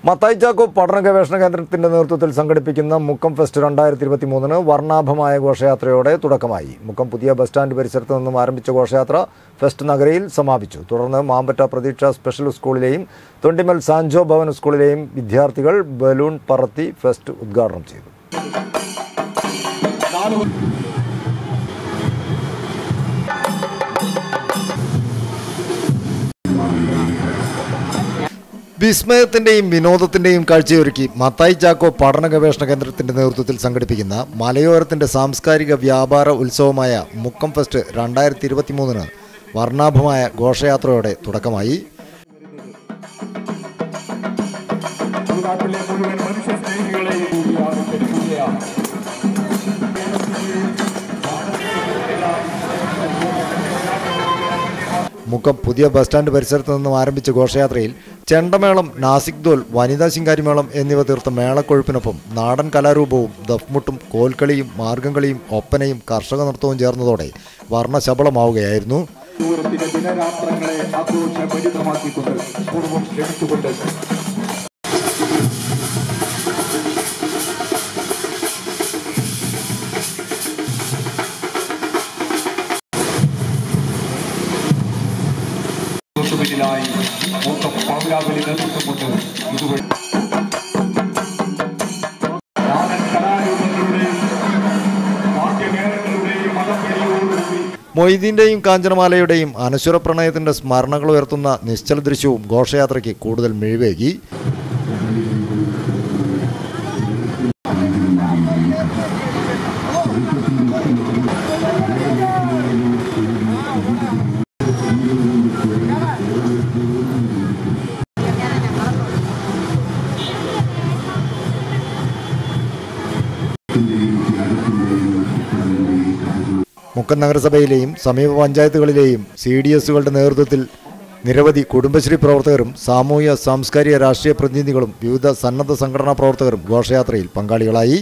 മത്തായി ചാക്കോ പഠന ഗവേഷണ കേന്ദ്രത്തിന്റെ നേതൃത്വത്തിൽ സംഘടിപ്പിക്കുന്ന മുക്കം ഫെസ്റ്റ് രണ്ടായിരത്തി ഇരുപത്തി മൂന്നിന് വർണ്ണാഭമായ ഘോഷയാത്രയോടെ തുടക്കമായി മുക്കം പുതിയ ബസ് സ്റ്റാൻഡ് പരിസരത്ത് നിന്നും ആരംഭിച്ച ഘോഷയാത്ര ഫെസ്റ്റ് നഗരയിൽ സമാപിച്ചു തുടർന്ന് മാമ്പറ്റ പ്രതീക്ഷ സ്പെഷ്യൽ സ്കൂളിലെയും തൊണ്ടിമൽ സാൻജോ ഭവൻ സ്കൂളിലെയും വിദ്യാർത്ഥികൾ ബലൂൺ പറത്തി ഫെസ്റ്റ് ഉദ്ഘാടനം ചെയ്തു വിസ്മയത്തിന്റെയും വിനോദത്തിന്റെയും കാഴ്ചയൊരുക്കി മത്തായി ചാക്കോ പഠന ഗവേഷണ കേന്ദ്രത്തിന്റെ നേതൃത്വത്തിൽ സംഘടിപ്പിക്കുന്ന മലയോരത്തിന്റെ സാംസ്കാരിക വ്യാപാര ഉത്സവമായ മുക്കം ഫെസ്റ്റ് രണ്ടായിരത്തി ഇരുപത്തി മൂന്നിന് വർണ്ണാഭമായ ഘോഷയാത്രയോടെ തുടക്കമായി നാട്ടിലെ മുഴുവൻ മനുഷ്യ സ്നേഹികളെയും കൂടിയാണ് ക്ഷണിക്കുകയാണ് മുക്കം പുതിയ ബസ് സ്റ്റാൻഡ് പരിസരത്ത് നിന്നും ആരംഭിച്ച ഘോഷയാത്രയിൽ ചെണ്ടമേളം നാസിക് ദോൽ വനിതാ ശിങ്കാരിമേളം എന്നിവ തീർത്ത മേളക്കൊഴുപ്പിനൊപ്പം നാടൻ കലാരൂപവും ദഫ്മുട്ടും കോൽക്കളിയും മാർഗംകളിയും ഒപ്പനയും കർഷക നൃത്തവും ചേർന്നതോടെ വർണ്ണശബളമാവുകയായിരുന്നു ദൂരത്തിന്റെ ദിനരാത്രങ്ങളെ ആഘോഷഭരിതമാക്കിക്കൊണ്ട് പൂർവ്വം ക്ഷണിച്ചുകൊണ്ട് ായി മൊത്തം പാവലാവലി നേതൃത്വം കൊണ്ട് ഇതുവഴി നാടൻ കലാരൂപങ്ങളുടെയും വാദ്യമേളങ്ങളുടെയും മതപ്പടിയോടുകൂടി മൊയ്തീന്റെയും കാഞ്ചനമാലയുടെയും അനശ്വര പ്രണയത്തിന്റെ സ്മരണകൾ ഉയർത്തുന്ന നിശ്ചല ദൃശ്യവും ഘോഷയാത്രയ്ക്ക് കൂടുതൽ മിഴിവേകി മുക്കം നഗരസഭയിലെയും സമീപ പഞ്ചായത്തുകളിലെയും സി ഡി എസുകളുടെ നേതൃത്വത്തിൽ നിരവധി കുടുംബശ്രീ പ്രവർത്തകരും സാമൂഹ്യ സാംസ്കാരിക രാഷ്ട്രീയ പ്രതിനിധികളും വിവിധ സന്നദ്ധ സംഘടനാ പ്രവർത്തകരും ഘോഷയാത്രയിൽ പങ്കാളികളായി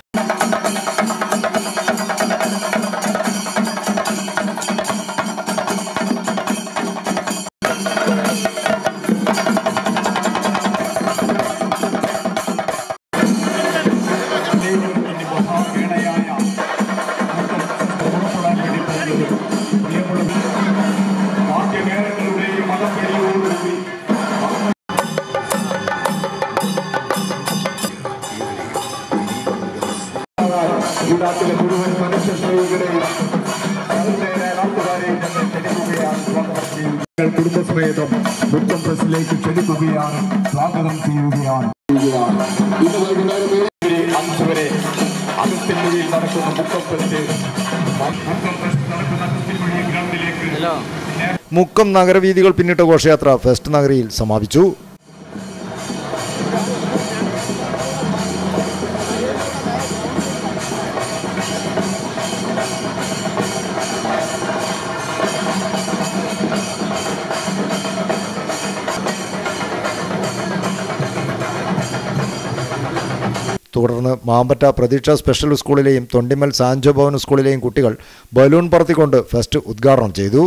ഇനി മഹാവീണയായ പുറപ്പെടാൻ വേണ്ടി പോകുന്നത് പ്രിയമുള്ള വാദ്യമേളങ്ങളുടെയും മതപ്പടിയോടുകൂടി ഈടാത്തിലെ മുഴുവൻ മനുഷ്യ സ്നേഹികളെയും സഹോദര നാട്ടുകാരെയും ഞങ്ങൾ ക്ഷണിക്കുകയാണ് സ്വാഗതം ചെയ്യുക ഞങ്ങൾ കുടുംബസമേതം മുക്കം പ്രസിലേക്ക് ക്ഷണിക്കുകയാണ് സ്വാഗതം ചെയ്യുകയാണ് ഇന്ന് വൈകുന്നേരം ഏഴ് അഞ്ച് വരെ അകത്തിൻമൊഴിയിൽ നടക്കുന്ന മുക്കം ഫെസ്റ്റ് മുക്കം ഫെസ്റ്റ് നടക്കുന്ന അകത്തിൻമൊഴി ഗ്രൗണ്ടിലേക്ക് മുക്കം നഗരവീഥികൾ പിന്നിട്ട ഘോഷയാത്ര ഫെസ്റ്റ് നഗരിയിൽ സമാപിച്ചു തുടർന്ന് മാമ്പറ്റ പ്രതീക്ഷ സ്പെഷ്യൽ സ്കൂളിലെയും തൊണ്ടിമൽ സാൻജോ ഭവൻ സ്കൂളിലെയും കുട്ടികൾ ബലൂൺ പറത്തിക്കൊണ്ട് ഫെസ്റ്റ് ഉദ്ഘാടനം ചെയ്തു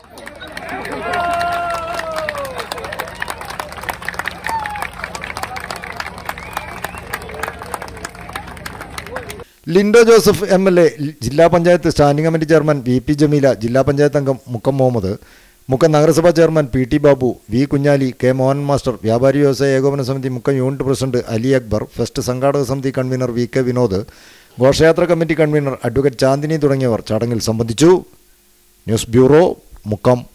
Lindo Joseph M L A ജില്ലാ panchayat standing committee chairman V P Jameela ജില്ലാ പഞ്ചായത്ത് അംഗം മുക്കം മുഹമ്മദ് മുക്കം നഗരസഭാ chairman P T Babu V Kunhali K Mohan master വ്യാപാരി വ്യവസായ ഏകോപന സമിതി Mukkam unit president Ali Akbar fest സംഘാടക സമിതി കൺവീനർ വി കെ വിനോദ് ഘോഷയാത്ര കമ്മിറ്റി കൺവീനർ അഡ്വക്കേറ്റ് ചാന്ദിനി തുടങ്ങിയവർ ചടങ്ങിൽ സംബന്ധിച്ചു ന്യൂസ് ബ്യൂറോ മുക്കം